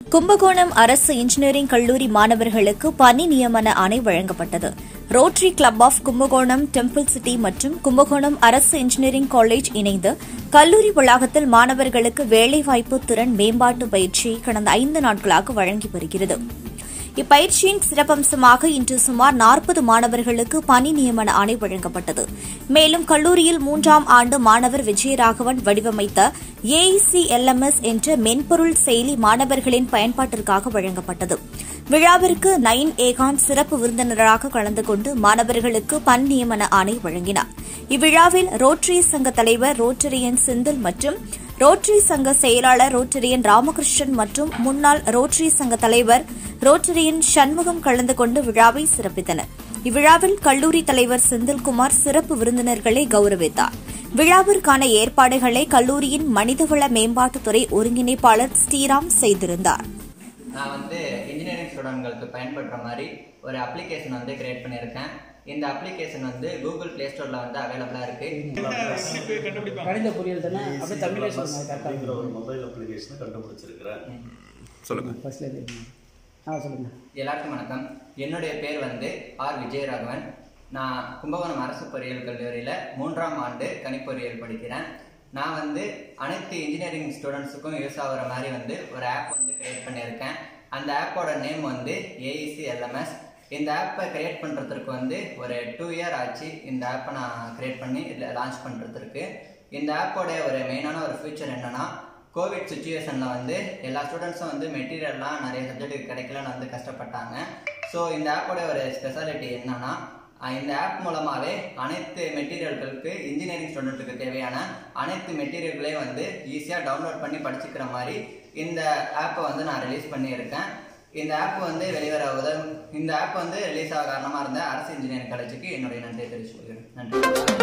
கும்பகோணம் அரசு இன்ஜினியரிங் கல்லூரி மாணவர்களுக்கு பணி நியமன ஆணை வழங்கப்பட்டது Rotary club of Kumbakonam temple city மற்றும் கும்பகோணம் அரசு இன்ஜினியரிங் காலேஜ் இணைந்து கல்லூரி வளாகத்தில் மாணவர்களுக்கு வேலைவாய்ப்பு திறன் மேம்பாட்டு பயிற்சியை கடந்த ஐந்து நாட்களாக வழங்கி வருகிறது இப்பயிற்சியின் சிறப்பம்சமாக இன்று சுமார் நாற்பது மாணவர்களுக்கு பணி நியமன ஆணை வழங்கப்பட்டது மேலும் கல்லூரியில் மூன்றாம் ஆண்டு மாணவர் விஜயராகவன் வடிவமைத்த ஏஇசி எல்எம்எஸ் என்ற மென்பொருள் செயலி மாணவர்களின் பயன்பாட்டிற்காக வழங்கப்பட்டது விழாவிற்கு நயின் ஏகான் சிறப்பு விருந்தினராக கலந்து கொண்டு மாணவர்களுக்கு பணி நியமன ஆணை வழங்கினார் இவ்விழாவில் ரோட்டரி சங்க தலைவர் ரோட்டரியன் செந்தில் மற்றும் ரோட்டரி சங்க செயலாளர் ரோட்டரியன் ராமகிருஷ்ணன் மற்றும் முன்னாள் ரோட்டரி சங்க தலைவர் ரோட்டரியன் சண்முகம் கலந்து கொண்டு விழாவை சிறப்பித்தனர் இவ்விழாவில் கல்லூரி தலைவர் செந்தில்குமார் சிறப்பு விருந்தினர்களை கௌரவித்தார் விழாவிற்கான ஏற்பாடுகளை கல்லூரியின் மனிதவள மேம்பாட்டுத்துறை ஒருங்கிணைப்பாளர் ஸ்ரீராம் செய்திருந்தார் நான் வந்து இன்ஜினியரிங் ஸ்டூடெண்ட்களுக்கு பயன்படுற மாதிரி ஒரு அப்ளிகேஷன் வந்து கிரியேட் பண்ணியிருக்கேன் இந்த அப்ளிகேஷன் வந்து கூகுள் ப்ளே ஸ்டோரில் வந்து அவைலபிளாக இருக்குது கணித பொறியியல் தானே அப்படியே தமிழே சொல்லுங்க கரெக்டாக அப்படிங்கிற ஒரு மொபைல் அப்ளிகேஷனை கண்டுபிடிச்சிருக்கிறேன் சொல்லுங்க ஃபர்ஸ்ட்ல இருந்து ஆ சொல்லுங்கள் எல்லாருக்கும் வணக்கம் என்னுடைய பேர் வந்து ஆர் விஜயராகவன் நான் கும்பகோணம் அரசு பொறியியல் கல்லூரியில் மூன்றாம் ஆண்டு கணிப்பொறியியல் படிக்கிறேன் நான் வந்து அனைத்து இன்ஜினியரிங் ஸ்டூடெண்ட்ஸுக்கும் யூஸ் ஆகுற மாதிரி வந்து ஒரு ஆப் வந்து கிரியேட் பண்ணியிருக்கேன் அந்த ஆப்போட நேம் வந்து ஏஇசி எல்எம்எஸ் இந்த ஆப்பை கிரியேட் பண்ணுறதுக்கு வந்து ஒரு டூ இயர் ஆச்சு இந்த ஆப்பை நான் கிரியேட் பண்ணி இதில் லான்ச் பண்ணுறதுக்கு இந்த ஆப்போட ஒரு மெயினான ஒரு ஃபீச்சர் என்னன்னா கோவிட் சுச்சுவேஷனில் வந்து எல்லா ஸ்டூடெண்ட்ஸும் வந்து மெட்டீரியல்லாம் நிறைய சப்ஜெக்ட்டுக்கு கிடைக்கலன்னு வந்து கஷ்டப்பட்டாங்க ஸோ இந்த ஆப்போட ஒரு ஸ்பெஷாலிட்டி என்னன்னா அஹ் இந்த ஆப் மூலமாகவே அனைத்து மெட்டீரியல்களுக்கு இன்ஜினியரிங் ஸ்டூடெண்ட்டுக்கு தேவையான அனைத்து மெட்டீரியல்களையும் வந்து ஈஸியாக டவுன்லோட் பண்ணி படிச்சுக்கிற மாதிரி இந்த ஆப்பை வந்து நான் ரிலீஸ் பண்ணியிருக்கேன் இந்த ஆப் வந்து வெளிவர உதவும் இந்த ஆப் வந்து ரிலீஸ் ஆக காரணமாக இருந்த அரசு இன்ஜினியரிங் காலேஜுக்கு என்னுடைய நன்றியை தெரிவிச்சுக்கொள்கிறேன் நன்றி